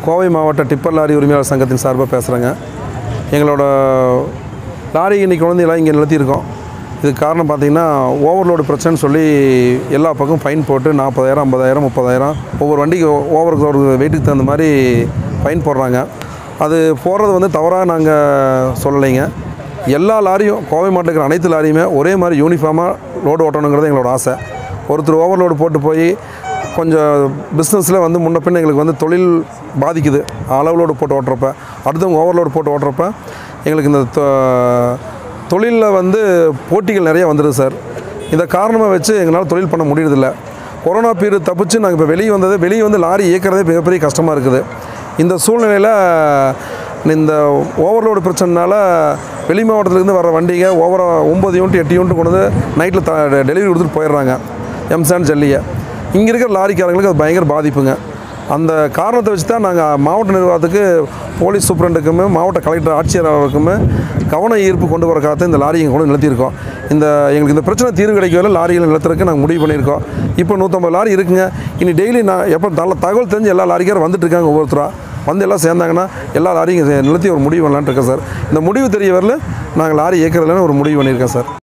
கோவை மாவட்ட tipper lorry உரிமையாளர் சங்கத்தின் சார்பாக பேசுகிறேங்க எங்களோட லாரி இன்னைக்கு வந்து எல்லாம் இங்கே நிறுத்தியிருக்கோம் இதுக்கு காரணம் பார்த்தீங்கன்னா ஓவர்லோடு பிரச்சனைன்னு சொல்லி எல்லா பக்கம் ஃபைன் போட்டு நாற்பதாயிரம் ஐம்பதாயிரம் முப்பதாயிரம் ஒவ்வொரு வண்டிக்கு ஓவருக்கு ஒரு வெயிட்டுக்கு தகுந்த மாதிரி ஃபைன் போடுறாங்க அது போடுறது வந்து தவறாக நாங்கள் சொல்லலைங்க எல்லா லாரியும் கோவை மாவட்டத்தில் இருக்கிற அனைத்து லாரியுமே ஒரே மாதிரி யூனிஃபார்மாக லோடு ஓட்டணுங்கிறது எங்களோட ஆசை ஒருத்தர் ஓவர்லோடு போட்டு போய் கொஞ்சம் பிஸ்னஸில் வந்து முன்ன பின்ன எங்களுக்கு வந்து தொழில் பாதிக்குது அளவுலோடு போட்டு ஓட்டுறப்ப அடுத்தவங்க ஓவர்லோடு போட்டு ஓட்டுறப்ப எங்களுக்கு இந்த தொ- தொழிலில் வந்து போட்டிகள் நிறைய வந்துடுது சார் இந்த காரணமாக வச்சு எங்களால் தொழில் பண்ண முடியறதில்ல கொரோனா பீரியட் தப்பிச்சு நாங்கள் இப்போ வெளியே வந்தது வெளியே வந்து லாரி இயக்கிறதே மிகப்பெரிய கஷ்டமாக இருக்குது இந்த சூழ்நிலையில் இந்த ஓவர்லோடு பிரச்சனைனால வெளி மாவட்டத்துலேருந்து வர வண்டிங்க ஓவராக ஒம்பது யூனிட் எட்டு யூனிட் கொண்டு வந்து நைட்டில் த டெலிவரி கொடுத்துட்டு போயிடுறாங்க எம்சான் ஜல்லியை இங்கே இருக்கிற லாரிக்காரங்களுக்கு அது பயங்கர பாதிப்புங்க அந்த காரணத்தை வச்சு தான் நாங்கள் மாவட்ட நிர்வாகத்துக்கு போலீஸ் சூப்பரண்டுக்குமே மாவட்ட கலெக்டர் ஆட்சியர் அவருக்குமே கவன ஈர்ப்பு கொண்டு வர காலத்தை இந்த லாரி எங்கள் கூட நிறுத்தியிருக்கோம் இந்த எங்களுக்கு இந்த பிரச்சனை தீர்வு கிடைக்கவில்லை லாரிகளை நிறுத்துறதுக்கு நாங்கள் முடிவு பண்ணியிருக்கோம் இப்போ நூற்றம்பது லாரி இருக்குங்க இனி டெய்லி நான் எப்போ நல்ல தகவல் தெரிஞ்சு எல்லா லாரிக்காரும் வந்துட்டு இருக்காங்க ஒவ்வொருத்தராக வந்து எல்லாம் சேர்ந்தாங்கன்னா எல்லா லாரியும் நிறுத்தி ஒரு முடிவு பண்ணலான்ட்டு இருக்கேன் சார் இந்த முடிவு தெரிய வரல நாங்கள் லாரி இயக்கிறதுலன்னு ஒரு முடிவு பண்ணியிருக்கேன் சார்